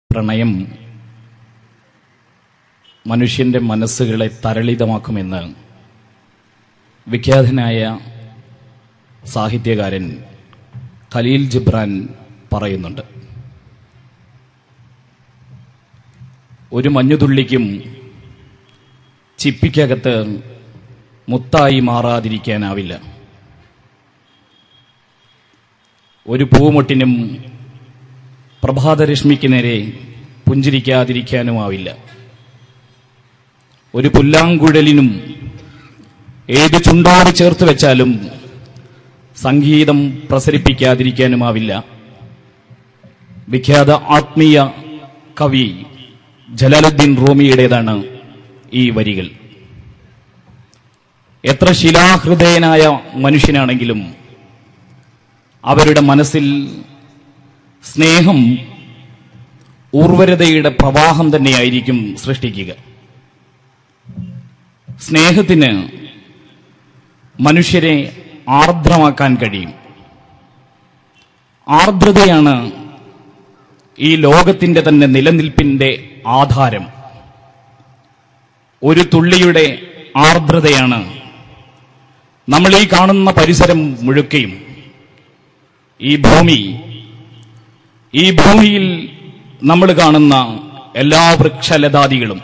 പ്രണയം മനുഷ്യന്റെ മനസ്സുകളെ തരളിതമാക്കുമെന്ന് വിഖ്യാതനായ സാഹിത്യകാരൻ ഖലീൽ ജിബ്രാൻ പറയുന്നുണ്ട് ഒരു മഞ്ഞുതുള്ളിക്കും ചിപ്പിക്കകത്ത് മുത്തായി മാറാതിരിക്കാനാവില്ല ഒരു പൂമൊട്ടിനും പ്രഭാതരശ്മിക്ക് നേരെ പുഞ്ചിരിക്കാതിരിക്കാനുമാവില്ല ഒരു പുല്ലാങ്കുഴലിനും ഏത് ചുണ്ടോട് ചേർത്ത് വെച്ചാലും സംഗീതം പ്രസരിപ്പിക്കാതിരിക്കാനുമാവില്ല വിഖ്യാത ആത്മീയ കവി ജലാലുദ്ദീൻ റൂമിയുടേതാണ് ഈ വരികൾ എത്ര ശിലാഹൃദയനായ മനുഷ്യനാണെങ്കിലും അവരുടെ മനസ്സിൽ സ്നേഹം ഊർവരതയുടെ പ്രവാഹം തന്നെയായിരിക്കും സൃഷ്ടിക്കുക സ്നേഹത്തിന് മനുഷ്യരെ ആർദ്രമാക്കാൻ കഴിയും ആർദ്രതയാണ് ഈ ലോകത്തിന്റെ തന്നെ നിലനിൽപ്പിന്റെ ആധാരം ഒരു തുള്ളിയുടെ ആർദ്രതയാണ് നമ്മൾ ഈ കാണുന്ന പരിസരം മുഴുക്കയും ഈ ഭൂമി ഈ ഭൂമിയിൽ നമ്മൾ കാണുന്ന എല്ലാ വൃക്ഷലതാദികളും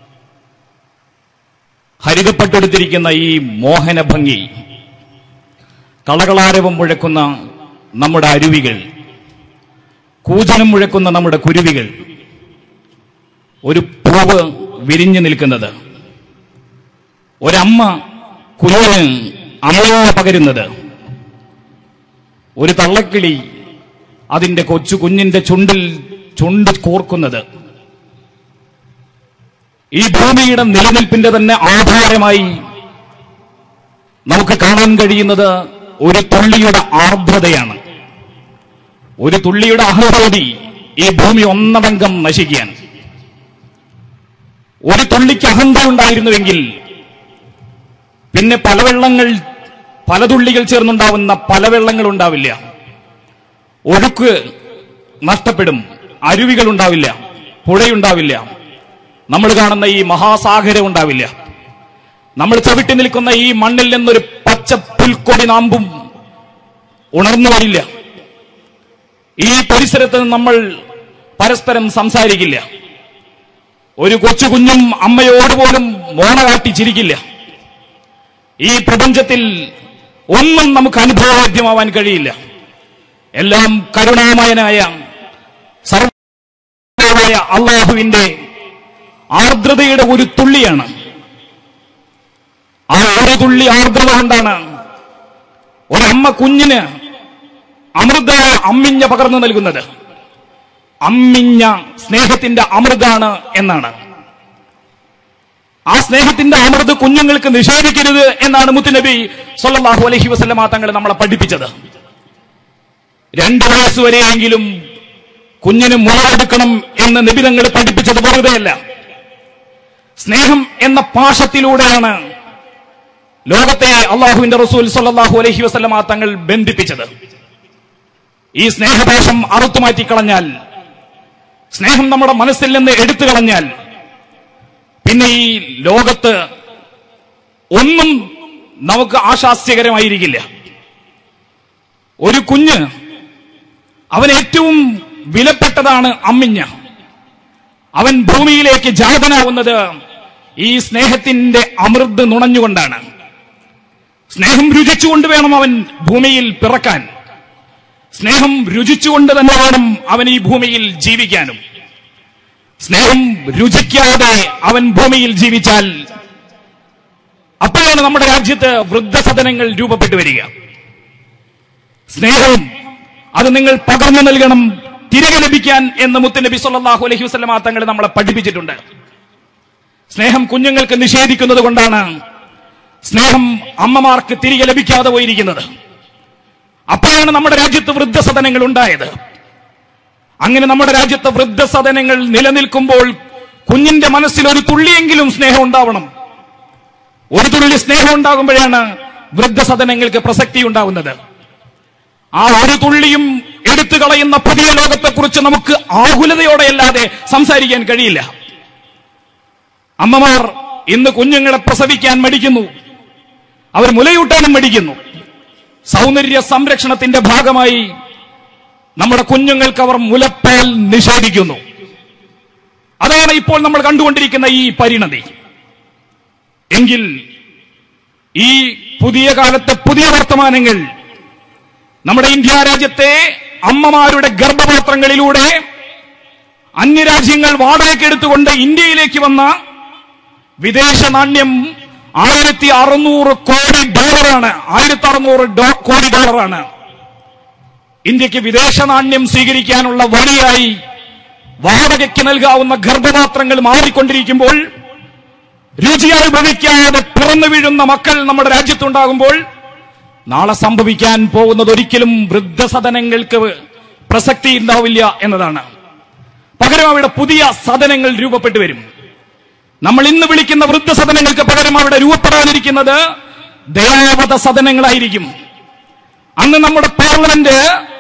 ഹരിതപ്പെട്ടെടുത്തിരിക്കുന്ന ഈ മോഹന ഭംഗി കളകളാരവം മുഴക്കുന്ന നമ്മുടെ അരുവികൾ കൂജനം മുഴക്കുന്ന നമ്മുടെ കുരുവികൾ ഒരു പൂവ് വിരിഞ്ഞു നിൽക്കുന്നത് ഒരമ്മ കുഞ്ഞിന് അമ്മയോ പകരുന്നത് ഒരു തള്ളക്കിളി അതിന്റെ കൊച്ചു കുഞ്ഞിന്റെ ചുണ്ടിൽ ചുണ്ട് കോർക്കുന്നത് ഈ ഭൂമിയുടെ നിലനിൽപ്പിന്റെ തന്നെ ആധാരമായി നമുക്ക് കാണാൻ കഴിയുന്നത് ഒരു തുള്ളിയുടെ ആർദ്രതയാണ് ഒരു തുള്ളിയുടെ അഹരോധി ഈ ഭൂമി ഒന്നടങ്കം നശിക്കാൻ ഒരു തുള്ളിക്ക് അഹന്ത ഉണ്ടായിരുന്നുവെങ്കിൽ പിന്നെ പല വെള്ളങ്ങൾ പല തുള്ളികൾ ചേർന്നുണ്ടാവുന്ന പല വെള്ളങ്ങൾ ഉണ്ടാവില്ല ഒഴുക്ക് നഷ്ടപ്പെടും അരുവികൾ ഉണ്ടാവില്ല പുഴയുണ്ടാവില്ല നമ്മൾ കാണുന്ന ഈ മഹാസാഗരം ഉണ്ടാവില്ല നമ്മൾ ചവിട്ടി നിൽക്കുന്ന ഈ മണ്ണിൽ നിന്നൊരു പച്ച പുൽക്കൊടി നാമ്പും ഉണർന്നു വരില്ല ഈ പരിസരത്ത് നമ്മൾ പരസ്പരം സംസാരിക്കില്ല ഒരു കൊച്ചു കുഞ്ഞും അമ്മയോട് പോലും മോണ കാട്ടി ചിരിക്കില്ല ഈ പ്രപഞ്ചത്തിൽ ഒന്നും നമുക്ക് അനുഭവവേദ്യമാവാൻ കഴിയില്ല എല്ലാം കരുണാമയനായ സർവമായ അള്ളാഹുവിന്റെ ആർദ്രതയുടെ ഒരു തുള്ളിയാണ് ആ ഒരു തുള്ളി ആർദ്രത കൊണ്ടാണ് ഒരമ്മ കുഞ്ഞിന് അമൃത അമ്മിഞ്ഞ പകർന്നു നൽകുന്നത് അമ്മിഞ്ഞ സ്നേഹത്തിന്റെ അമൃതാണ് എന്നാണ് ആ സ്നേഹത്തിന്റെ അമൃത് കുഞ്ഞുങ്ങൾക്ക് നിഷേധിക്കരുത് എന്നാണ് മുത്തുനബി സല്ലല്ലാഹു അലൈഹി വസല്ലമ തങ്ങൾ നമ്മളെ പഠിപ്പിച്ചത് രണ്ടു വയസ്സ് വരെയെങ്കിലും കുഞ്ഞിന് മുളവെടുക്കണം എന്ന് നിബിതങ്ങൾ പഠിപ്പിച്ചത് വെറുതെയല്ല സ്നേഹം എന്ന പാശത്തിലൂടെയാണ് ലോകത്തെ അള്ളാഹുവിന്റെ റസൂൽ സല്ലല്ലാഹു അലൈഹി വസല്ലമ തങ്ങൾ ബന്ധിപ്പിച്ചത് ഈ സ്നേഹപാശം അറുത്തുമാറ്റിക്കളഞ്ഞാൽ സ്നേഹം നമ്മുടെ മനസ്സിൽ നിന്ന് എടുത്തു കളഞ്ഞാൽ പിന്നെ ഈ ലോകത്ത് ഒന്നും നമുക്ക് ആശാസ്യകരമായിരിക്കില്ല ഒരു കുഞ്ഞ് അവൻ ഏറ്റവും വിലപ്പെട്ടതാണ് അമ്മിഞ്ഞ അവൻ ഭൂമിയിലേക്ക് ജാതനാവുന്നത് ഈ സ്നേഹത്തിന്റെ അമൃത് നുണഞ്ഞുകൊണ്ടാണ് സ്നേഹം രുചിച്ചുകൊണ്ട് വേണം അവൻ ഭൂമിയിൽ പിറക്കാൻ സ്നേഹം രുചിച്ചുകൊണ്ട് തന്നെ വേണം അവൻ ഈ ഭൂമിയിൽ ജീവിക്കാനും സ്നേഹം രുചിക്കാതെ അവൻ ഭൂമിയിൽ ജീവിച്ചാൽ അപ്പോഴാണ് നമ്മുടെ രാജ്യത്ത് വൃദ്ധസദനങ്ങൾ രൂപപ്പെട്ടു വരിക സ്നേഹം അത് നിങ്ങൾ പകർന്നു നൽകണം തിരികെ ലഭിക്കാൻ എന്ന് മുത്തനബി സല്ലല്ലാഹു അലൈഹി വസല്ലമ തങ്ങൾ നമ്മളെ പഠിപ്പിച്ചിട്ടുണ്ട് സ്നേഹം കുഞ്ഞുങ്ങൾക്ക് നിഷേധിക്കുന്നത് കൊണ്ടാണ് സ്നേഹം അമ്മമാർക്ക് തിരികെ ലഭിക്കാതെ പോയിരിക്കുന്നത് അപ്പോഴാണ് നമ്മുടെ രാജ്യത്ത് വൃദ്ധസദനങ്ങൾ ഉണ്ടായത് അങ്ങനെ നമ്മുടെ രാജ്യത്ത് വൃദ്ധസദനങ്ങൾ നിലനിൽക്കുമ്പോൾ കുഞ്ഞിന്റെ മനസ്സിൽ ഒരു തുള്ളിയെങ്കിലും സ്നേഹം ഉണ്ടാവണം ഒരു തുള്ളി സ്നേഹം ഉണ്ടാകുമ്പോഴാണ് വൃദ്ധസദനങ്ങൾക്ക് പ്രസക്തി ഉണ്ടാവുന്നത് ആ ഒരു തുള്ളിയും എടുത്തു കളയുന്ന പുതിയ ലോകത്തെക്കുറിച്ച് നമുക്ക് ആകുലതയോടെയല്ലാതെ സംസാരിക്കാൻ കഴിയില്ല അമ്മമാർ ഇന്ന് കുഞ്ഞുങ്ങളെ പ്രസവിക്കാൻ മടിക്കുന്നു അവർ മുലയൂട്ടാനും മടിക്കുന്നു സൗന്ദര്യ സംരക്ഷണത്തിന്റെ ഭാഗമായി നമ്മുടെ കുഞ്ഞുങ്ങൾക്ക് അവർ മുലപ്പാൽ നിഷേധിക്കുന്നു അതാണ് ഇപ്പോൾ നമ്മൾ കണ്ടുകൊണ്ടിരിക്കുന്ന ഈ പരിണതി എങ്കിൽ ഈ പുതിയ കാലത്തെ പുതിയ വർത്തമാനങ്ങൾ നമ്മുടെ ഇന്ത്യ രാജ്യത്തെ അമ്മമാരുടെ ഗർഭപാത്രങ്ങളിലൂടെ അന്യരാജ്യങ്ങൾ വാടകയ്ക്കെടുത്തുകൊണ്ട് ഇന്ത്യയിലേക്ക് വന്ന വിദേശ നാണ്യം ആയിരത്തി അറുന്നൂറ് കോടി ഡോളറാണ് ആയിരത്തി അറുന്നൂറ് കോടി ഡോളറാണ് ഇന്ത്യക്ക് വിദേശ നാണ്യം സ്വീകരിക്കാനുള്ള വഴിയായി വാടകയ്ക്ക് നൽകാവുന്ന ഗർഭപാത്രങ്ങൾ മാറിക്കൊണ്ടിരിക്കുമ്പോൾ രുചി അനുഭവിക്കാതെ പിറന്നു വീഴുന്ന മക്കൾ നമ്മുടെ രാജ്യത്തുണ്ടാകുമ്പോൾ നാളെ സംഭവിക്കാൻ പോകുന്നത് ഒരിക്കലും വൃദ്ധസദനങ്ങൾക്ക് പ്രസക്തി ഉണ്ടാവില്ല എന്നതാണ് പകരം അവിടെ പുതിയ സദനങ്ങൾ രൂപപ്പെട്ടു വരും നമ്മൾ ഇന്ന് വിളിക്കുന്ന വൃദ്ധസദനങ്ങൾക്ക് പകരം അവിടെ രൂപപ്പെടാനിരിക്കുന്നത് ദയാവധ സദനങ്ങളായിരിക്കും അന്ന് നമ്മുടെ പാർലമെന്റ്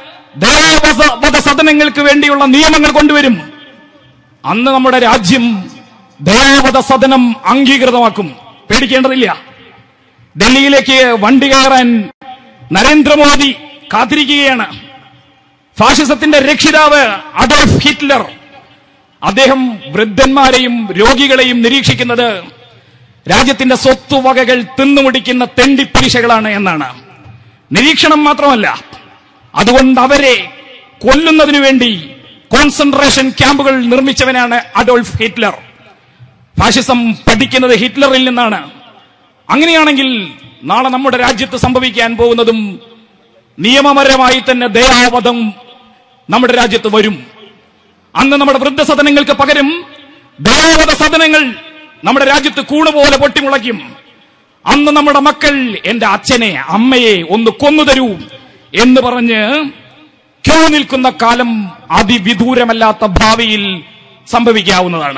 ദയാവധ സദനങ്ങൾക്ക് വേണ്ടിയുള്ള നിയമങ്ങൾ കൊണ്ടുവരും അന്ന് നമ്മുടെ രാജ്യം ദയാവധ സദനം അംഗീകൃതമാക്കും പേടിക്കേണ്ടതില്ല ഡൽഹിയിലേക്ക് വണ്ടി കയറാൻ നരേന്ദ്രമോദി കാത്തിരിക്കുകയാണ് ഫാഷിസത്തിന്റെ രക്ഷിതാവ് അഡോൾഫ് ഹിറ്റ്ലർ അദ്ദേഹം വൃദ്ധന്മാരെയും രോഗികളെയും നിരീക്ഷിക്കുന്നത് രാജ്യത്തിന്റെ സ്വത്തുവകകൾ തിന്നുമുടിക്കുന്ന തെണ്ടിപ്പലിശകളാണ് എന്നാണ് നിരീക്ഷണം മാത്രമല്ല അതുകൊണ്ട് അവരെ കൊല്ലുന്നതിനു വേണ്ടി കോൺസെൻട്രേഷൻ ക്യാമ്പുകൾ നിർമ്മിച്ചവനാണ് അഡോൾഫ് ഹിറ്റ്ലർ ഫാഷിസം പഠിക്കുന്നത് ഹിറ്റ്ലറിൽ നിന്നാണ് അങ്ങനെയാണെങ്കിൽ നാളെ നമ്മുടെ രാജ്യത്ത് സംഭവിക്കാൻ പോകുന്നതും നിയമപരമായി തന്നെ ദയാവധം നമ്മുടെ രാജ്യത്ത് വരും അന്ന് നമ്മുടെ വൃദ്ധസദനങ്ങൾക്ക് പകരം ദയാവധ സദനങ്ങൾ നമ്മുടെ രാജ്യത്ത് കൂണുപോലെ പൊട്ടിമുളയ്ക്കും അന്ന് നമ്മുടെ മക്കൾ എന്റെ അച്ഛനെ അമ്മയെ ഒന്ന് കൊന്നു തരൂ എന്ന് പറഞ്ഞ് ക്യൂ നിൽക്കുന്ന കാലം അതിവിദൂരമല്ലാത്ത ഭാവിയിൽ സംഭവിക്കാവുന്നതാണ്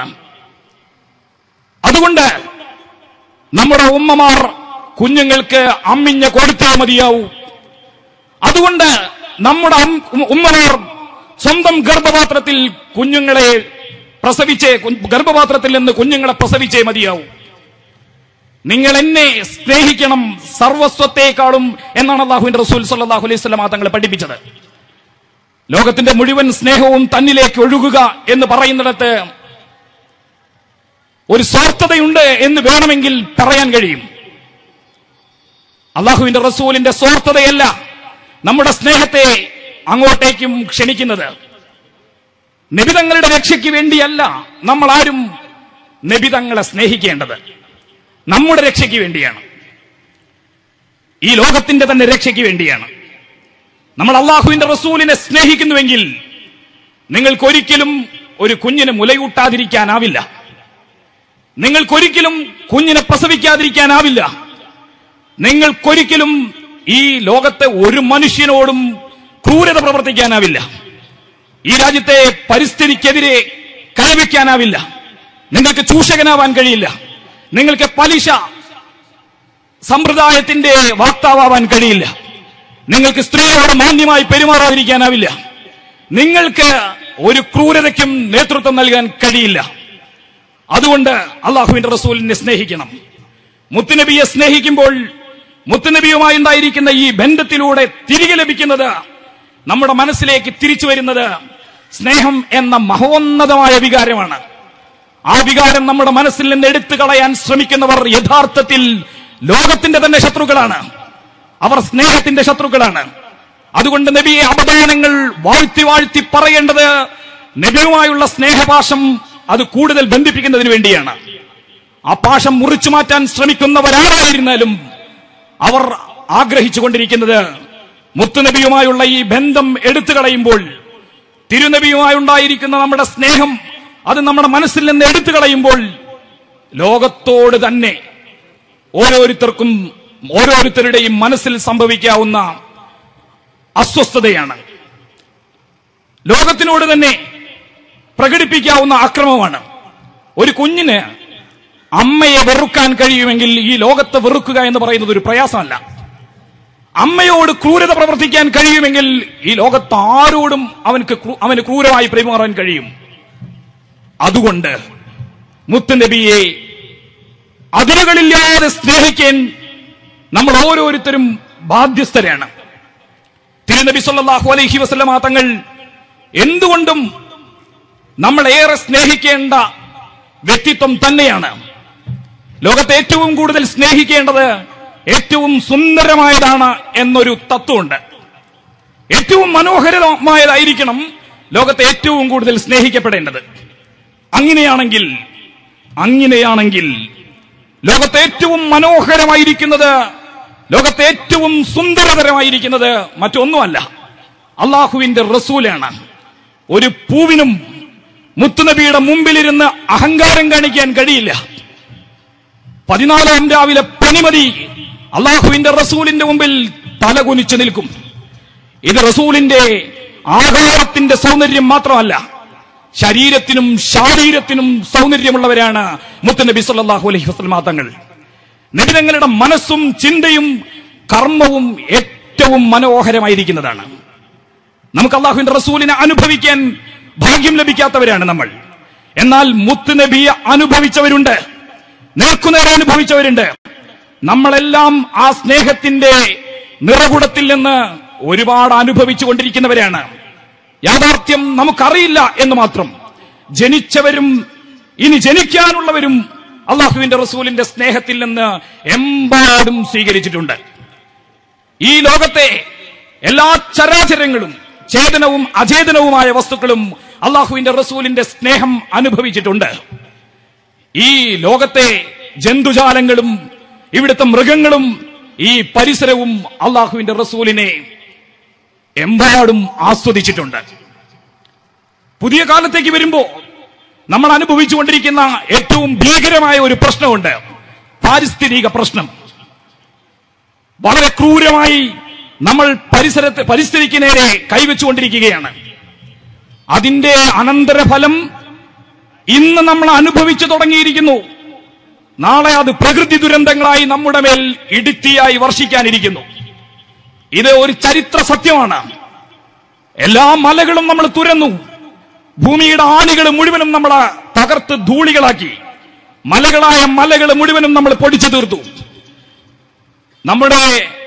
അതുകൊണ്ട് നമ്മുടെ ഉമ്മമാർ കുഞ്ഞുങ്ങൾക്ക് അമ്മിഞ്ഞ കൊടുത്തേ മതിയാവൂ അതുകൊണ്ട് നമ്മുടെ അം- ഉമ്മമാർ സ്വന്തം ഗർഭപാത്രത്തിൽ കുഞ്ഞുങ്ങളെ പ്രസവിച്ചേ കു- ഗർഭപാത്രത്തിൽ നിന്ന് കുഞ്ഞുങ്ങളെ പ്രസവിച്ചേ മതിയാവൂ നിങ്ങൾ എന്നെ സ്നേഹിക്കണം സർവസ്വത്തെക്കാളും എന്നാണ് അള്ളാഹുവിന്റെ റസൂൽ സല്ലാഹു അലൈഹി സ്വലം തങ്ങളെ പഠിപ്പിച്ചത് ലോകത്തിന്റെ മുഴുവൻ സ്നേഹവും തന്നിലേക്ക് ഒഴുകുക എന്ന് പറയുന്നിടത്ത് ഒരു സ്വാർത്ഥതയുണ്ട് എന്ന് വേണമെങ്കിൽ പറയാൻ കഴിയും അള്ളാഹുവിന്റെ റസൂലിന്റെ സ്വാർത്ഥതയല്ല നമ്മുടെ സ്നേഹത്തെ അങ്ങോട്ടേക്കും ക്ഷണിക്കുന്നത് നിബിതങ്ങളുടെ രക്ഷയ്ക്ക് വേണ്ടിയല്ല നമ്മൾ ആരും നിബിതങ്ങളെ സ്നേഹിക്കേണ്ടത് നമ്മുടെ രക്ഷയ്ക്ക് വേണ്ടിയാണ് ഈ ലോകത്തിന്റെ തന്നെ രക്ഷയ്ക്ക് വേണ്ടിയാണ് നമ്മൾ അള്ളാഹുവിന്റെ റസൂലിനെ സ്നേഹിക്കുന്നുവെങ്കിൽ നിങ്ങൾക്കൊരിക്കലും ഒരു കുഞ്ഞിന് മുലയൂട്ടാതിരിക്കാനാവില്ല നിങ്ങൾക്കൊരിക്കലും കുഞ്ഞിനെ പ്രസവിക്കാതിരിക്കാനാവില്ല നിങ്ങൾക്കൊരിക്കലും ഈ ലോകത്തെ ഒരു മനുഷ്യനോടും ക്രൂരത പ്രവർത്തിക്കാനാവില്ല ഈ രാജ്യത്തെ പരിസ്ഥിതിക്കെതിരെ കൈവയ്ക്കാനാവില്ല നിങ്ങൾക്ക് ചൂഷകനാവാൻ കഴിയില്ല നിങ്ങൾക്ക് പലിശ സമ്പ്രദായത്തിന്റെ വാക്താവാൻ കഴിയില്ല നിങ്ങൾക്ക് സ്ത്രീയോട് മാന്യമായി പെരുമാറാതിരിക്കാനാവില്ല നിങ്ങൾക്ക് ഒരു ക്രൂരതയ്ക്കും നേതൃത്വം നൽകാൻ കഴിയില്ല അതുകൊണ്ട് അള്ളാഹുവിന്റെ റസൂലിനെ സ്നേഹിക്കണം മുത്തുനബിയെ സ്നേഹിക്കുമ്പോൾ മുത്തുനബിയുമായി ഉണ്ടായിരിക്കുന്ന ഈ ബന്ധത്തിലൂടെ തിരികെ ലഭിക്കുന്നത് നമ്മുടെ മനസ്സിലേക്ക് തിരിച്ചു വരുന്നത് സ്നേഹം എന്ന മഹോന്നതമായ വികാരമാണ് ആ വികാരം നമ്മുടെ മനസ്സിൽ നിന്ന് എടുത്തു കളയാൻ ശ്രമിക്കുന്നവർ യഥാർത്ഥത്തിൽ ലോകത്തിന്റെ തന്നെ ശത്രുക്കളാണ് അവർ സ്നേഹത്തിന്റെ ശത്രുക്കളാണ് അതുകൊണ്ട് നബിയെ അപദാനങ്ങൾ വാഴ്ത്തി വാഴ്ത്തി പറയേണ്ടത് നബിയുമായുള്ള സ്നേഹപാശം അത് കൂടുതൽ ബന്ധിപ്പിക്കുന്നതിന് വേണ്ടിയാണ് ആ പാശം മുറിച്ചു മാറ്റാൻ ശ്രമിക്കുന്നവരാരായിരുന്നാലും അവർ ആഗ്രഹിച്ചു കൊണ്ടിരിക്കുന്നത് മുത്തുനബിയുമായുള്ള ഈ ബന്ധം എടുത്തു കളയുമ്പോൾ തിരുനബിയുമായുണ്ടായിരിക്കുന്ന നമ്മുടെ സ്നേഹം അത് നമ്മുടെ മനസ്സിൽ നിന്ന് എടുത്തു കളയുമ്പോൾ ലോകത്തോട് തന്നെ ഓരോരുത്തർക്കും ഓരോരുത്തരുടെയും മനസ്സിൽ സംഭവിക്കാവുന്ന അസ്വസ്ഥതയാണ് ലോകത്തിനോട് തന്നെ പ്രകടിപ്പിക്കാവുന്ന അക്രമമാണ് ഒരു കുഞ്ഞിന് അമ്മയെ വെറുക്കാൻ കഴിയുമെങ്കിൽ ഈ ലോകത്തെ വെറുക്കുക എന്ന് പറയുന്നത് ഒരു പ്രയാസമല്ല അമ്മയോട് ക്രൂരത പ്രവർത്തിക്കാൻ കഴിയുമെങ്കിൽ ഈ ലോകത്ത് ആരോടും അവനക്ക് ക്രൂ- അവന് ക്രൂരമായി പെരുമാറാൻ കഴിയും അതുകൊണ്ട് മുത്തുനബിയെ അതിരുകളില്ലാതെ സ്നേഹിക്കാൻ നമ്മൾ ഓരോരുത്തരും ബാധ്യസ്ഥരാണ് തിരുനബി സല്ലല്ലാഹു അലൈഹി വസല്ലമ തങ്ങൾ എന്തുകൊണ്ടും നമ്മൾ ഏറെ സ്നേഹിക്കേണ്ട വ്യക്തിത്വം തന്നെയാണ് ലോകത്തെ ഏറ്റവും കൂടുതൽ സ്നേഹിക്കേണ്ടത് ഏറ്റവും സുന്ദരമായതാണ് എന്നൊരു തത്വമുണ്ട് ഏറ്റവും മനോഹരമായതായിരിക്കണം ലോകത്തെ ഏറ്റവും കൂടുതൽ സ്നേഹിക്കപ്പെടേണ്ടത് അങ്ങനെയാണെങ്കിൽ അങ്ങനെയാണെങ്കിൽ ലോകത്തെ ഏറ്റവും മനോഹരമായിരിക്കുന്നത് ലോകത്തെ ഏറ്റവും സുന്ദരതരമായിരിക്കുന്നത് മറ്റൊന്നുമല്ല അള്ളാഹുവിന്റെ റസൂലാണ് ഒരു പൂവിനും മുത്തുനബിയുടെ മുമ്പിലിരുന്ന് അഹങ്കാരം കാണിക്കാൻ കഴിയില്ല പതിനാലാം രാവിലെ പനിമതി അള്ളാഹുവിന്റെ റസൂലിന്റെ മുമ്പിൽ തലകുനിച്ചു നിൽക്കും ഇത് റസൂലിന്റെ ആഹാരത്തിന്റെ സൗന്ദര്യം മാത്രമല്ല ശരീരത്തിനും ശാരീരത്തിനും സൗന്ദര്യമുള്ളവരാണ് മുത്തനബി സല്ലല്ലാഹു അലൈഹി വസല്ലമ തങ്ങൾ നബിതങ്ങളുടെ മനസ്സും ചിന്തയും കർമ്മവും ഏറ്റവും മനോഹരമായിരിക്കുന്നതാണ് നമുക്ക് അള്ളാഹുവിന്റെ റസൂലിനെ അനുഭവിക്കാൻ ഭാഗ്യം ലഭിക്കാത്തവരാണ് നമ്മൾ എന്നാൽ മുത്തുനബിയെ അനുഭവിച്ചവരുണ്ട് നേർക്കുനേരെ അനുഭവിച്ചവരുണ്ട് നമ്മളെല്ലാം ആ സ്നേഹത്തിന്റെ നിറകുടത്തിൽ നിന്ന് ഒരുപാട് അനുഭവിച്ചു കൊണ്ടിരിക്കുന്നവരാണ് യാഥാർത്ഥ്യം നമുക്കറിയില്ല എന്ന് മാത്രം ജനിച്ചവരും ഇനി ജനിക്കാനുള്ളവരും അള്ളാഹുവിന്റെ റസൂലിന്റെ സ്നേഹത്തിൽ നിന്ന് എമ്പാടും സ്വീകരിച്ചിട്ടുണ്ട് ഈ ലോകത്തെ എല്ലാ ചരാചരങ്ങളും ചേതനവും അചേതനവുമായ വസ്തുക്കളും അള്ളാഹുവിന്റെ റസൂലിന്റെ സ്നേഹം അനുഭവിച്ചിട്ടുണ്ട് ഈ ലോകത്തെ ജന്തുജാലങ്ങളും ഇവിടുത്തെ മൃഗങ്ങളും ഈ പരിസരവും അള്ളാഹുവിന്റെ റസൂലിനെ എമ്പാടും ആസ്വദിച്ചിട്ടുണ്ട് പുതിയ കാലത്തേക്ക് വരുമ്പോ നമ്മൾ അനുഭവിച്ചുകൊണ്ടിരിക്കുന്ന ഏറ്റവും ഭീകരമായ ഒരു പ്രശ്നമുണ്ട് പാരിസ്ഥിതിക പ്രശ്നം വളരെ ക്രൂരമായി നമ്മൾ പരിസരത്ത് പരിസ്ഥിതിക്ക് നേരെ കൈവച്ചുകൊണ്ടിരിക്കുകയാണ് അതിന്റെ അനന്തരഫലം ഇന്ന് നമ്മൾ അനുഭവിച്ചു തുടങ്ങിയിരിക്കുന്നു നാളെ അത് പ്രകൃതി ദുരന്തങ്ങളായി നമ്മുടെ മേൽ ഇടുത്തിയായി വർഷിക്കാനിരിക്കുന്നു ഇത് ഒരു ചരിത്ര സത്യമാണ് എല്ലാ മലകളും നമ്മൾ തുരന്നു ഭൂമിയുടെ ആണികൾ മുഴുവനും നമ്മൾ തകർത്ത് ധൂളികളാക്കി മലകളായ മലകൾ മുഴുവനും നമ്മൾ പൊടിച്ചു തീർത്തു നമ്മുടെ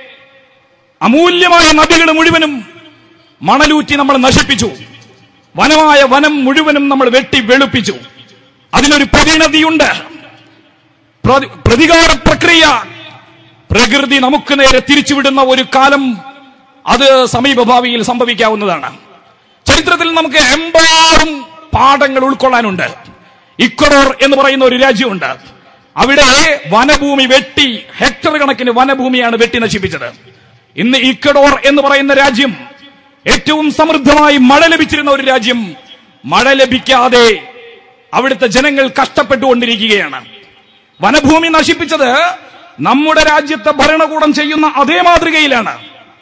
അമൂല്യമായ നദികൾ മുഴുവനും മണലൂറ്റി നമ്മൾ നശിപ്പിച്ചു വനമായ വനം മുഴുവനും നമ്മൾ വെട്ടി വെളുപ്പിച്ചു അതിനൊരു പരിണതിയുണ്ട് പ്രതി- പ്രതികാര പ്രക്രിയ പ്രകൃതി നമുക്ക് നേരെ തിരിച്ചുവിടുന്ന ഒരു കാലം അത് സമീപഭാവിയിൽ സംഭവിക്കാവുന്നതാണ് ചരിത്രത്തിൽ നമുക്ക് എമ്പാടും പാഠങ്ങൾ ഉൾക്കൊള്ളാനുണ്ട് ഇക്വഡോർ എന്ന് പറയുന്ന ഒരു രാജ്യമുണ്ട് അവിടെ വനഭൂമി വെട്ടി ഹെക്ടർ കണക്കിന് വനഭൂമിയാണ് വെട്ടി നശിപ്പിച്ചത് ഇന്ന് ഇക്വഡോർ എന്ന് പറയുന്ന രാജ്യം ഏറ്റവും സമൃദ്ധമായി മഴ ലഭിച്ചിരുന്ന ഒരു രാജ്യം മഴ ലഭിക്കാതെ അവിടുത്തെ ജനങ്ങൾ കഷ്ടപ്പെട്ടുകൊണ്ടിരിക്കുകയാണ് വനഭൂമി നശിപ്പിച്ചത് നമ്മുടെ രാജ്യത്തെ ഭരണകൂടം ചെയ്യുന്ന അതേ മാതൃകയിലാണ്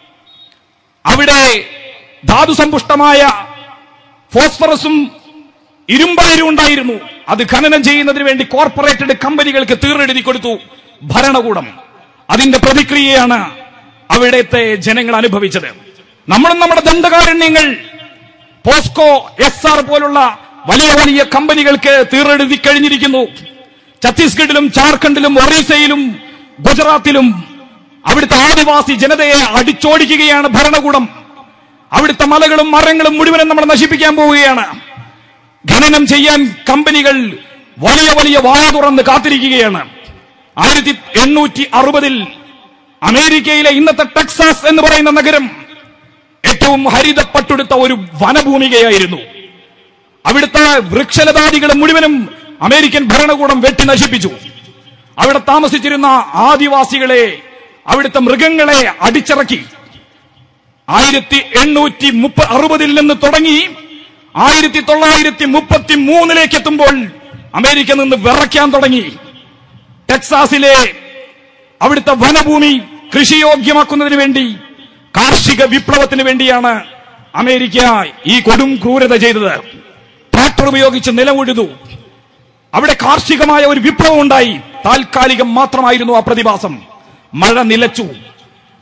അവിടെ ധാതുസമ്പുഷ്ടമായ ഫോസ്ഫറസും ഇരുമ്പയിരും ഉണ്ടായിരുന്നു അത് ഖനനം ചെയ്യുന്നതിന് വേണ്ടി കോർപ്പറേറ്റഡ് കമ്പനികൾക്ക് തീറെഴുതി കൊടുത്തു ഭരണകൂടം അതിന്റെ പ്രതിക്രിയയാണ് അവിടുത്തെ ജനങ്ങൾ അനുഭവിച്ചത് നമ്മളും നമ്മുടെ ദണ്ഡകാരണ്യങ്ങൾ പോസ്കോ എസ് ആർ പോലുള്ള വലിയ വലിയ കമ്പനികൾക്ക് തീറെഴുതി കഴിഞ്ഞിരിക്കുന്നു ഛത്തീസ്ഗഡിലും ജാർഖണ്ഡിലും ഒറീസയിലും ഗുജറാത്തിലും അവിടുത്തെ ആദിവാസി ജനതയെ അടിച്ചോടിക്കുകയാണ് ഭരണകൂടം അവിടുത്തെ മലകളും മരങ്ങളും മുഴുവനും നമ്മൾ നശിപ്പിക്കാൻ പോവുകയാണ് ഖനനം ചെയ്യാൻ കമ്പനികൾ വലിയ വലിയ വായ തുറന്ന് കാത്തിരിക്കുകയാണ് ആയിരത്തി എണ്ണൂറ്റി അറുപതിൽ അമേരിക്കയിലെ ഇന്നത്തെ ടെക്സാസ് എന്ന് പറയുന്ന നഗരം ഏറ്റവും ഹരിതപ്പട്ടുടുത്ത ഒരു വനഭൂമികയായിരുന്നു അവിടുത്തെ വൃക്ഷലതാദികൾ മുഴുവനും അമേരിക്കൻ ഭരണകൂടം വെട്ടി നശിപ്പിച്ചു അവിടെ താമസിച്ചിരുന്ന ആദിവാസികളെ അവിടുത്തെ മൃഗങ്ങളെ അടിച്ചിറക്കി ആയിരത്തി എണ്ണൂറ്റി മുപ്പ അറുപതിൽ നിന്ന് തുടങ്ങി ആയിരത്തി തൊള്ളായിരത്തി മുപ്പത്തി മൂന്നിലേക്ക് എത്തുമ്പോൾ അമേരിക്ക നിന്ന് വിറയ്ക്കാൻ തുടങ്ങി ടെക്സാസിലെ അവിടുത്തെ വനഭൂമി കൃഷിയോഗ്യമാക്കുന്നതിന് വേണ്ടി കാർഷിക വിപ്ലവത്തിന് വേണ്ടിയാണ് അമേരിക്ക ഈ കൊടും ക്രൂരത ചെയ്തത് ട്രാക്ടർ ഉപയോഗിച്ച് നിലമുഴുതു അവിടെ കാർഷികമായ ഒരു വിപ്ലവം ഉണ്ടായി താൽക്കാലികം മാത്രമായിരുന്നു ആ പ്രതിഭാസം മഴ നിലച്ചു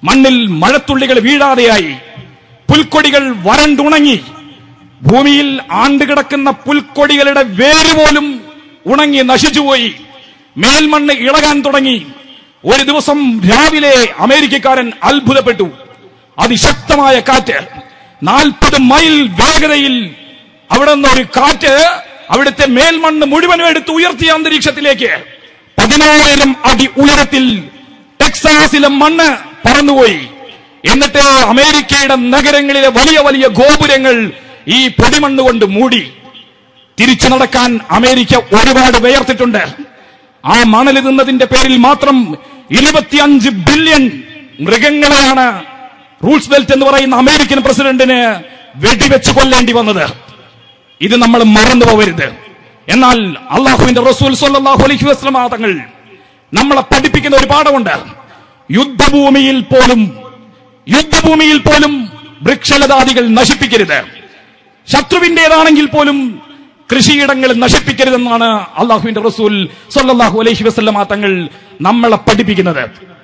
മണ്ണിൽ മഴത്തുള്ളികൾ വീഴാതെയായി പുൽക്കൊടികൾ വരണ്ടുണങ്ങി ഭൂമിയിൽ ആണ്ടുകിടക്കുന്ന പുൽക്കൊടികളുടെ വേര് പോലും ഉണങ്ങി നശിച്ചുപോയി മേൽമണ്ണ് ഇളകാൻ തുടങ്ങി ഒരു ദിവസം രാവിലെ അമേരിക്കക്കാരൻ അത്ഭുതപ്പെട്ടു അതിശക്തമായ കാറ്റ് നാൽപ്പത് മൈൽ വേഗതയിൽ അവിടെ നിന്ന് ഒരു കാറ്റ് അവിടുത്തെ മേൽമണ്ണ് മുഴുവനും എടുത്ത് ഉയർത്തിയ അന്തരീക്ഷത്തിലേക്ക് പതിനായിരം അടി ഉയരത്തിൽ ടെക്സാസിലെ മണ്ണ് പറന്നുപോയി എന്നിട്ട് അമേരിക്കയുടെ നഗരങ്ങളിലെ വലിയ വലിയ ഗോപുരങ്ങൾ ഈ പൊടിമണ്ണ് കൊണ്ട് മൂടി തിരിച്ചു നടക്കാൻ അമേരിക്ക ഒരുപാട് വേർത്തിട്ടുണ്ട് ആ മണൽ തിന്നതിന്റെ പേരിൽ മാത്രം ഇരുപത്തിയഞ്ച് ബില്യൺ മൃഗങ്ങളെയാണ് റൂൾസ് ബെൽറ്റ് എന്ന് പറയുന്ന അമേരിക്കൻ പ്രസിഡന്റിന് വെടിവെച്ച് കൊല്ലേണ്ടി വന്നത് ഇത് നമ്മൾ മറന്നു പോകരുത് എന്നാൽ അള്ളാഹുവിന്റെ റസൂൽ സല്ലല്ലാഹു അലൈഹി വസല്ലമ തങ്ങൾ നമ്മളെ പഠിപ്പിക്കുന്ന ഒരു പാഠമുണ്ട് യുദ്ധഭൂമിയിൽ പോലും യുദ്ധഭൂമിയിൽ പോലും വൃക്ഷലതാദികൾ നശിപ്പിക്കരുത് ശത്രുവിന്റേതാണെങ്കിൽ പോലും കൃഷിയിടങ്ങൾ നശിപ്പിക്കരുതെന്നാണ് അള്ളാഹുവിന്റെ റസൂൽ സല്ലല്ലാഹു അലൈഹി വസല്ലമ തങ്ങൾ നമ്മളെ പഠിപ്പിക്കുന്നത്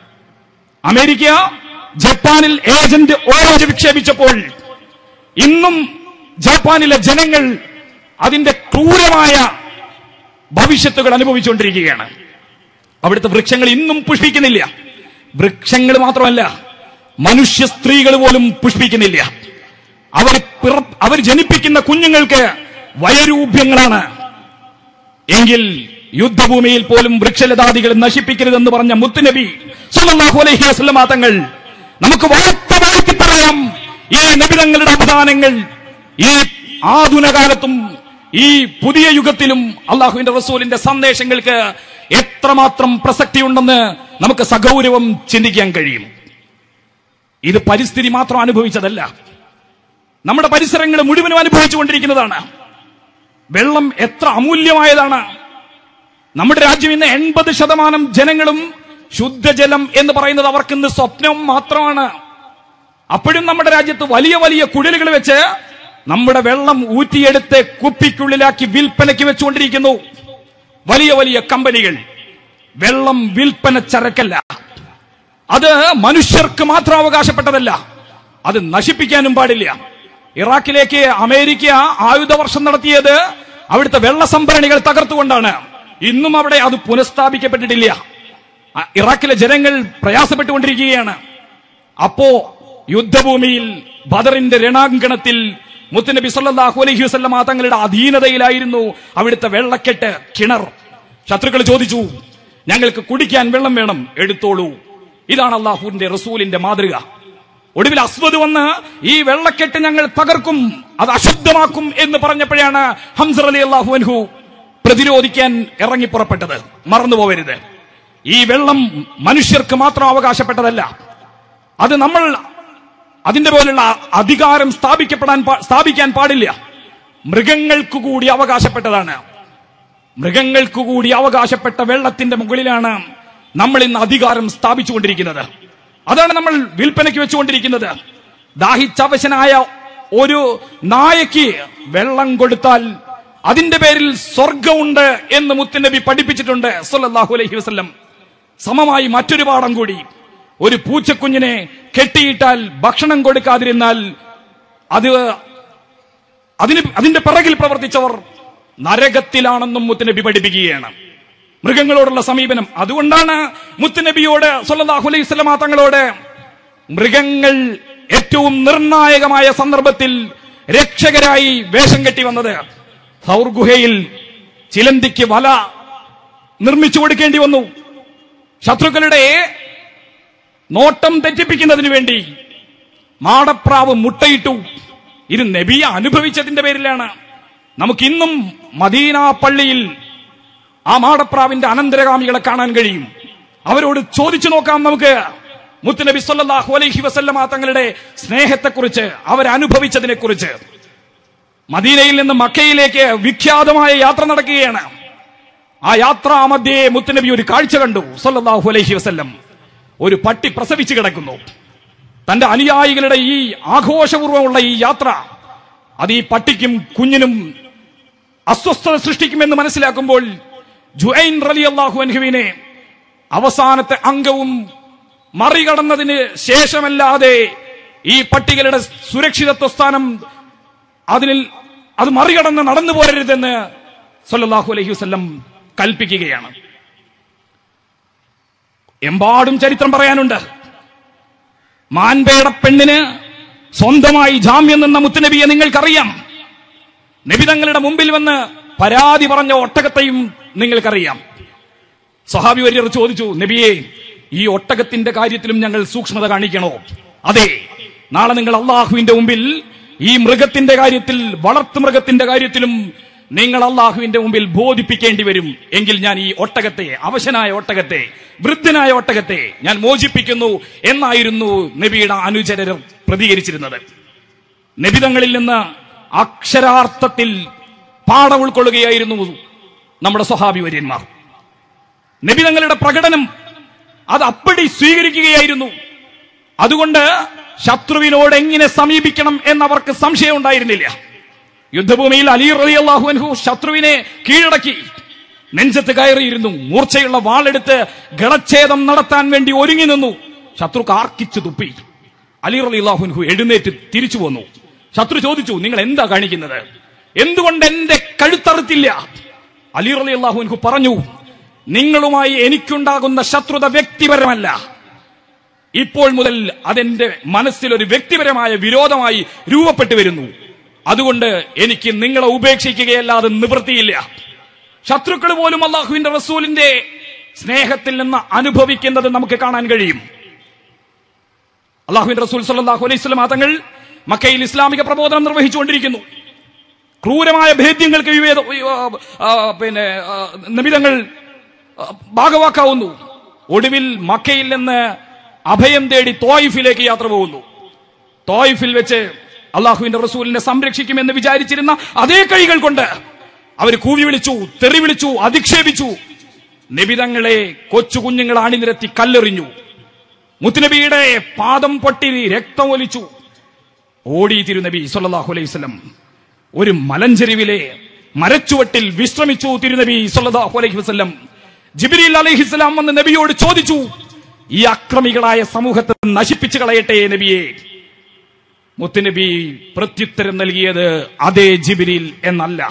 അമേരിക്ക ജപ്പാനിൽ ഏജന്റ് ഓറഞ്ച് വിക്ഷേപിച്ചപ്പോൾ ഇന്നും ജപ്പാനിലെ ജനങ്ങൾ അതിന്റെ ക്രൂരമായ ഭവിഷ്യത്തുകൾ അനുഭവിച്ചുകൊണ്ടിരിക്കുകയാണ് അവിടുത്തെ വൃക്ഷങ്ങൾ ഇന്നും പുഷ്പിക്കുന്നില്ല വൃക്ഷങ്ങൾ മാത്രമല്ല മനുഷ്യ സ്ത്രീകൾ പോലും പുഷ്പിക്കുന്നില്ല അവർ പിറ- അവർ ജനിപ്പിക്കുന്ന കുഞ്ഞുങ്ങൾക്ക് വയരൂപ്യങ്ങളാണ് എങ്കിൽ യുദ്ധഭൂമിയിൽ പോലും വൃക്ഷലതാദികൾ നശിപ്പിക്കരുതെന്ന് പറഞ്ഞ മുത്തുനബി സല്ലല്ലാഹു അലൈഹി വസല്ലമ തങ്ങൾ നമുക്ക് വാർത്ത വാഴ്ത്തി പറയാം ഈ നബിതങ്ങളുടെ അവദാനങ്ങൾ ഈ ആധുനകാലത്തും ഈ പുതിയ യുഗത്തിലും അള്ളാഹുവിന്റെ റസൂലിന്റെ സന്ദേശങ്ങൾക്ക് എത്രമാത്രം പ്രസക്തിയുണ്ടെന്ന് നമുക്ക് സഗൗരവം ചിന്തിക്കാൻ കഴിയും ഇത് പരിസ്ഥിതി മാത്രം അനുഭവിച്ചതല്ല നമ്മുടെ പരിസരങ്ങൾ മുഴുവനും അനുഭവിച്ചുകൊണ്ടിരിക്കുന്നതാണ് വെള്ളം എത്ര അമൂല്യമായതാണ് നമ്മുടെ രാജ്യം ഇന്ന് എൺപത് ശതമാനം ജനങ്ങളും ശുദ്ധജലം എന്ന് പറയുന്നത് അവർക്ക് ഇന്ന് സ്വപ്നം മാത്രമാണ് അപ്പോഴും നമ്മുടെ രാജ്യത്ത് വലിയ വലിയ കുഴലുകൾ വെച്ച് നമ്മുടെ വെള്ളം ഊറ്റിയെടുത്ത് കുപ്പിക്കുള്ളിലാക്കി വിൽപ്പനയ്ക്ക് വെച്ചുകൊണ്ടിരിക്കുന്നു വലിയ വലിയ കമ്പനികൾ വെള്ളം വിൽപ്പന ചരക്കല്ല അത് മനുഷ്യർക്ക് മാത്രം അവകാശപ്പെട്ടതല്ല അത് നശിപ്പിക്കാനും പാടില്ല ഇറാഖിലേക്ക് അമേരിക്ക ആയുധവർഷം നടത്തിയത് അവിടുത്തെ വെള്ള സംഭരണികൾ തകർത്തുകൊണ്ടാണ് ഇന്നും അവിടെ അത് പുനഃസ്ഥാപിക്കപ്പെട്ടിട്ടില്ല അ- ഇറാഖിലെ ജനങ്ങൾ പ്രയാസപ്പെട്ടുകൊണ്ടിരിക്കുകയാണ് അപ്പോ യുദ്ധഭൂമിയിൽ ബദറിന്റെ രണാങ്കണത്തിൽ മുത്തുനബി സല്ലല്ലാഹു അലൈഹി വസല്ലമ തങ്ങളുടെ അധീനതയിലായിരുന്നു അവിടുത്തെ വെള്ളക്കെട്ട് കിണർ ശത്രുക്കൾ ചോദിച്ചു ഞങ്ങൾക്ക് കുടിക്കാൻ വെള്ളം വേണം എടുത്തോളൂ ഇതാണ് അള്ളാഹുവിന്റെ റസൂലിന്റെ മാതൃക ഒടുവിൽ അസ്വദ് വന്ന് ഈ വെള്ളക്കെട്ട് ഞങ്ങൾ തകർക്കും അത് അശുദ്ധമാക്കും എന്ന് പറഞ്ഞപ്പോഴാണ് ഹംസർ അലി അള്ളാഹു അൻഹു പ്രതിരോധിക്കാൻ ഇറങ്ങി പുറപ്പെട്ടത് മറന്നു പോവരുത് ഈ വെള്ളം മനുഷ്യർക്ക് മാത്രം അവകാശപ്പെട്ടതല്ല അത് നമ്മൾ അതിന്റെ പോലുള്ള അധികാരം സ്ഥാപിക്കപ്പെടാൻ പാ- സ്ഥാപിക്കാൻ പാടില്ല മൃഗങ്ങൾക്ക് കൂടി അവകാശപ്പെട്ടതാണ് മൃഗങ്ങൾക്ക് കൂടി അവകാശപ്പെട്ട വെള്ളത്തിന്റെ മുകളിലാണ് നമ്മൾ ഇന്ന് അധികാരം സ്ഥാപിച്ചുകൊണ്ടിരിക്കുന്നത് അതാണ് നമ്മൾ വിൽപ്പനയ്ക്ക് വെച്ചുകൊണ്ടിരിക്കുന്നത് ദാഹിച്ചവശനായ ഒരു നായയ്ക്ക് വെള്ളം കൊടുത്താൽ അതിന്റെ പേരിൽ സ്വർഗമുണ്ട് എന്ന് മുത്തുനബി പഠിപ്പിച്ചിട്ടുണ്ട് സല്ലല്ലാഹു അലൈഹി വസല്ലം സമമായി മറ്റൊരു പാഠം കൂടി ഒരു പൂച്ചക്കുഞ്ഞിനെ കെട്ടിയിട്ടാൽ ഭക്ഷണം കൊടുക്കാതിരുന്നാൽ അത് അതിന് അതിന്റെ പിറകിൽ പ്രവർത്തിച്ചവർ നരകത്തിലാണെന്നും മുത്തുനബി പഠിപ്പിക്കുകയാണ് മൃഗങ്ങളോടുള്ള സമീപനം അതുകൊണ്ടാണ് മുത്തുനബിയോട് സല്ലല്ലാഹു അലൈഹി വസല്ലമ തങ്ങളോട് മൃഗങ്ങൾ ഏറ്റവും നിർണായകമായ സന്ദർഭത്തിൽ രക്ഷകരായി വേഷം കെട്ടി വന്നത് സൗർ ഗുഹയിൽ ചിലന്തിക്ക് വല നിർമ്മിച്ചു കൊടുക്കേണ്ടി വന്നു ശത്രുക്കളുടെ നോട്ടം തെറ്റിപ്പിക്കുന്നതിന് വേണ്ടി മാടപ്രാവ് മുട്ടയിട്ടു ഇത് നബിയെ അനുഭവിച്ചതിന്റെ പേരിലാണ് നമുക്കിന്നും മദീന പള്ളിയിൽ ആ മാടപ്രാവിന്റെ അനന്തരകാമികളെ കാണാൻ കഴിയും അവരോട് ചോദിച്ചു നോക്കാം നമുക്ക് മുത്തുനബി സല്ലല്ലാഹു അലൈഹി വസല്ലമ തങ്ങളുടെ സ്നേഹത്തെക്കുറിച്ച് അവരനുഭവിച്ചതിനെ കുറിച്ച് മദീനയിൽ നിന്ന് മക്കയിലേക്ക് വിഖ്യാതമായ യാത്ര നടക്കുകയാണ് ആ യാത്രാ മധ്യേ മുത്തുനബി ഒരു കാഴ്ച കണ്ടു സല്ലല്ലാഹു അലൈഹി വസല്ലം ഒരു പട്ടി പ്രസവിച്ചു കിടക്കുന്നു തന്റെ അനുയായികളുടെ ഈ ആഘോഷപൂർവ്വമുള്ള ഈ യാത്ര അത് ഈ പട്ടിക്കും കുഞ്ഞിനും അസ്വസ്ഥത സൃഷ്ടിക്കുമെന്ന് മനസ്സിലാക്കുമ്പോൾ ജുഐൻ റലി അള്ളാഹു അൻഹുവിനെ അവസാനത്തെ അംഗവും മറികടന്നതിന് ശേഷമല്ലാതെ ഈ പട്ടികയുടെ സുരക്ഷിതത്വ സ്ഥാനം അതിൽ അത് മറികടന്ന് നടന്നു പോരരുതെന്ന് സല്ലല്ലാഹു അലൈഹി വസല്ലം കൽപ്പിക്കുകയാണ് എമ്പാടും ചരിത്രം പറയാനുണ്ട് മാൻപേട പെണ്ണിന് സ്വന്തമായി ജാമ്യം നിന്ന മുത്തുനബിയെ നിങ്ങൾക്കറിയാം നബി തങ്ങളുടെ മുമ്പിൽ വന്ന് പരാതി പറഞ്ഞ ഒട്ടകത്തെയും നിങ്ങൾക്കറിയാം സ്വഹാബി വര്യർ ചോദിച്ചു നബിയെ ഈ ഒട്ടകത്തിന്റെ കാര്യത്തിലും ഞങ്ങൾ സൂക്ഷ്മത കാണിക്കണോ അതെ നാളെ നിങ്ങൾ അള്ളാഹുവിന്റെ മുമ്പിൽ ഈ മൃഗത്തിന്റെ കാര്യത്തിൽ വളർത്തു മൃഗത്തിന്റെ കാര്യത്തിലും നിങ്ങൾ അള്ളാഹുവിന്റെ മുമ്പിൽ ബോധിപ്പിക്കേണ്ടി വരും എങ്കിൽ ഞാൻ ഈ ഒട്ടകത്തെ അവശനായ ഒട്ടകത്തെ വൃദ്ധനായ ഒട്ടകത്തെ ഞാൻ മോചിപ്പിക്കുന്നു എന്നായിരുന്നു നബിയുടെ അനുചരർ പ്രതികരിച്ചിരുന്നത് നബിതങ്ങളിൽ നിന്ന് അക്ഷരാർത്ഥത്തിൽ പാഠം ഉൾക്കൊള്ളുകയായിരുന്നു നമ്മുടെ സ്വഹാബി വര്യന്മാർ നബിതങ്ങളുടെ പ്രകടനം അത് അപ്പടി സ്വീകരിക്കുകയായിരുന്നു അതുകൊണ്ട് ശത്രുവിനോട് എങ്ങനെ സമീപിക്കണം എന്നവർക്ക് സംശയം ഉണ്ടായിരുന്നില്ല യുദ്ധഭൂമിയിൽ അലി റലി അള്ളാഹു അൻഹു ശത്രുവിനെ കീഴടക്കി നെഞ്ചത്ത് കയറിയിരുന്നു മൂർച്ചയുള്ള വാളെടുത്ത് ഗളച്ഛേദം നടത്താൻ വേണ്ടി ഒരുങ്ങി നിന്നു ശത്രു കാർക്കിച്ചു തുപ്പി അലി റലി അള്ളാഹുൻഹു എഴുന്നേറ്റ് തിരിച്ചു വന്നു ശത്രു ചോദിച്ചു നിങ്ങൾ എന്താ കാണിക്കുന്നത് എന്തുകൊണ്ട് എന്റെ കഴുത്തറുത്തില്ല അലി റലി അള്ളാഹുൻഹു പറഞ്ഞു നിങ്ങളുമായി എനിക്കുണ്ടാകുന്ന ശത്രുത വ്യക്തിപരമല്ല ഇപ്പോൾ മുതൽ അതെന്റെ മനസ്സിൽ ഒരു വ്യക്തിപരമായ വിരോധമായി രൂപപ്പെട്ടു വരുന്നു അതുകൊണ്ട് എനിക്ക് നിങ്ങളെ ഉപേക്ഷിക്കുകയല്ലാതെ നിവൃത്തിയില്ല ശത്രുക്കൾ പോലും അള്ളാഹുവിന്റെ റസൂലിന്റെ സ്നേഹത്തിൽ നിന്ന് അനുഭവിക്കുന്നത് നമുക്ക് കാണാൻ കഴിയും അള്ളാഹുവിന്റെ റസൂൽ സല്ലാഹു അലൈഹി സ്വലം തങ്ങൾ മക്കയിൽ ഇസ്ലാമിക പ്രബോധനം നിർവഹിച്ചുകൊണ്ടിരിക്കുന്നു ക്രൂരമായ ഭേദ്യങ്ങൾക്ക് വിവേദ ആ, പിന്നെ ആ, നിമിതങ്ങൾ ആ, ഭാഗവാക്കാവുന്നു ഒടുവിൽ മക്കയിൽ നിന്ന് അഭയം തേടി തോയിഫിലേക്ക് യാത്ര പോകുന്നു തോയിഫിൽ വെച്ച് അള്ളാഹുവിന്റെ റസൂലിനെ സംരക്ഷിക്കുമെന്ന് വിചാരിച്ചിരുന്ന അതേ കൈകൾ കൊണ്ട് അവർ കൂവി വിളിച്ചു തെറി വിളിച്ചു അധിക്ഷേപിച്ചു നിബിതങ്ങളെ കൊച്ചു കുഞ്ഞുങ്ങൾ അണിനിരത്തി കല്ലെറിഞ്ഞു മുത്തുനബിയുടെ പാദം പൊട്ടി രക്തം ഒലിച്ചു ഓടി തിരുനബി സല്ലല്ലാഹു അലൈഹി വസല്ലം ഒരു മലഞ്ചെരിവിലെ മരച്ചുവട്ടിൽ വിശ്രമിച്ചു തിരുനബി സല്ലല്ലാഹു അലൈഹി വസല്ലം ജിബ്രീൽ അലൈഹിസ്സലാം വന്ന് നബിയോട് ചോദിച്ചു ഈ അക്രമികളായ സമൂഹത്തെ നശിപ്പിച്ചു കളയട്ടെ നബിയെ മുത്തുനബി പ്രത്യുത്തരം നൽകിയത് അതേ ജിബിരിൽ എന്നല്ല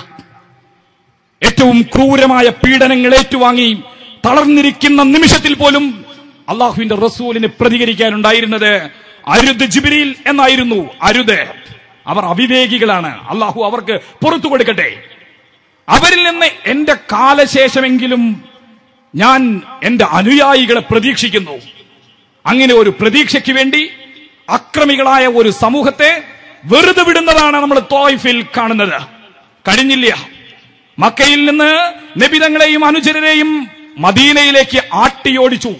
ഏറ്റവും ക്രൂരമായ പീഡനങ്ങൾ ഏറ്റുവാങ്ങി തളർന്നിരിക്കുന്ന നിമിഷത്തിൽ പോലും അള്ളാഹുവിന്റെ റസൂലിന് പ്രതികരിക്കാനുണ്ടായിരുന്നത് അരുത് ജിബിരിൽ എന്നായിരുന്നു അരുത് അവർ അവിവേകികളാണ് അള്ളാഹു അവർക്ക് പുറത്തു കൊടുക്കട്ടെ അവരിൽ നിന്ന് എന്റെ കാലശേഷമെങ്കിലും ഞാൻ എന്റെ അനുയായികളെ പ്രതീക്ഷിക്കുന്നു അങ്ങനെ ഒരു പ്രതീക്ഷയ്ക്ക് വേണ്ടി അക്രമികളായ ഒരു സമൂഹത്തെ വെറുതെ വിടുന്നതാണ് നമ്മൾ തോയ്ഫിൽ കാണുന്നത് കഴിഞ്ഞില്ല മക്കയിൽ നിന്ന് നബിതങ്ങളെയും അനുചരരെയും മദീനയിലേക്ക് ആട്ടിയോടിച്ചു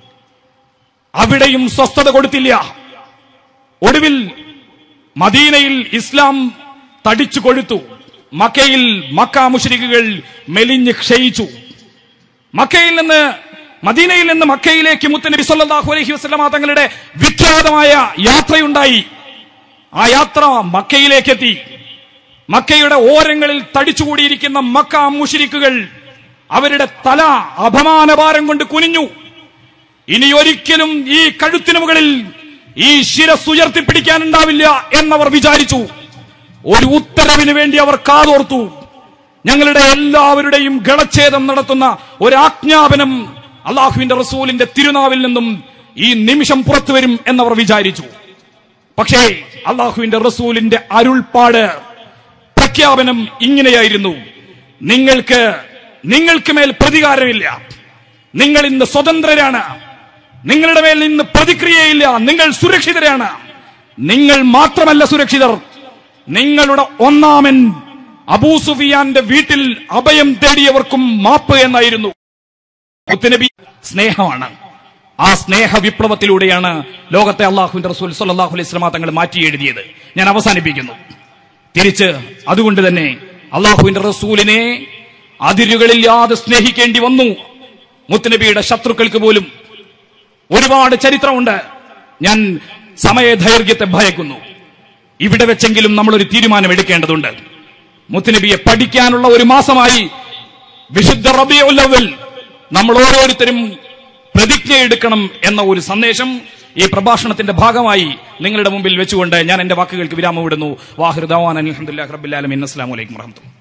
അവിടെയും സ്വസ്ഥത കൊടുത്തില്ല ഒടുവിൽ മദീനയിൽ ഇസ്ലാം തടിച്ചു കൊഴുത്തു മക്കയിൽ മക്ക മുഷരിക്കുകൾ മെലിഞ്ഞ് ക്ഷയിച്ചു മക്കയിൽ നിന്ന് മദീനയിൽ നിന്ന് മക്കയിലേക്ക് മുത്തനബി സല്ലല്ലാഹു അലൈഹി വസല്ലമ തങ്ങളുടെ വിഖ്യാതമായ യാത്രയുണ്ടായി ആ യാത്ര മക്കയിലേക്ക് എത്തി മക്കയുടെ ഓരങ്ങളിൽ തടിച്ചുകൂടിയിരിക്കുന്ന മക്ക മുഷിരിക്കുകൾ അവരുടെ തല അപമാനഭാരം കൊണ്ട് കുനിഞ്ഞു ഇനി ഒരിക്കലും ഈ കഴുത്തിനു മുകളിൽ ഈ ശിരസ് ഉയർത്തിപ്പിടിക്കാനുണ്ടാവില്ല എന്നവർ വിചാരിച്ചു ഒരു ഉത്തരവിന് വേണ്ടി അവർ കാതോർത്തു ഞങ്ങളുടെ എല്ലാവരുടെയും ഗളച്ഛേദം നടത്തുന്ന ഒരു ആജ്ഞാപനം അള്ളാഹുവിന്റെ റസൂലിന്റെ തിരുനാവിൽ നിന്നും ഈ നിമിഷം പുറത്തു വരും എന്നവർ വിചാരിച്ചു പക്ഷേ അള്ളാഹുവിന്റെ റസൂലിന്റെ അരുൾപ്പാട് പ്രഖ്യാപനം ഇങ്ങനെയായിരുന്നു നിങ്ങൾക്ക് നിങ്ങൾക്ക് മേൽ പ്രതികാരമില്ല നിങ്ങൾ ഇന്ന് സ്വതന്ത്രരാണ് നിങ്ങളുടെ മേൽ ഇന്ന് പ്രതിക്രിയയില്ല നിങ്ങൾ സുരക്ഷിതരാണ് നിങ്ങൾ മാത്രമല്ല സുരക്ഷിതർ നിങ്ങളുടെ ഒന്നാമൻ അബൂ സുഫിയാന്റെ വീട്ടിൽ അഭയം തേടിയവർക്കും മാപ്പ് എന്നായിരുന്നു മുത്തുനബി സ്നേഹമാണ് ആ സ്നേഹ വിപ്ലവത്തിലൂടെയാണ് ലോകത്തെ അള്ളാഹുവിന്റെ റസൂൽ സല്ലല്ലാഹു അലൈഹി വസല്ലമ തങ്ങൾ മാറ്റി എഴുതിയത് ഞാൻ അവസാനിപ്പിക്കുന്നു തിരിച്ച് അതുകൊണ്ട് തന്നെ അള്ളാഹുവിന്റെ റസൂലിനെ അതിരുകളില്ലാതെ സ്നേഹിക്കേണ്ടി വന്നു മുത്തുനബിയുടെ ശത്രുക്കൾക്ക് പോലും ഒരുപാട് ചരിത്രമുണ്ട് ഞാൻ സമയദൈർഘ്യത്തെ ഭയക്കുന്നു ഇവിടെ വെച്ചെങ്കിലും നമ്മൾ ഒരു തീരുമാനം എടുക്കേണ്ടതുണ്ട് മുത്തുനബിയെ പഠിക്കാനുള്ള ഒരു മാസമായി വിശുദ്ധ റബിയുൽ അവൽ നമ്മൾ ഓരോരുത്തരും പ്രതിജ്ഞ എടുക്കണം എന്ന ഒരു സന്ദേശം ഈ പ്രഭാഷണത്തിന്റെ ഭാഗമായി നിങ്ങളുടെ മുമ്പിൽ വെച്ചുകൊണ്ട് ഞാൻ എന്റെ വാക്കുകൾക്ക് വിരാമം വിടുന്നു വാഹിർദാൻ അലഹമുല്ലാ റബ്ബുലാലമിൻ അസ്ലാം വലൈക്കും വർഹമത്തുള്ള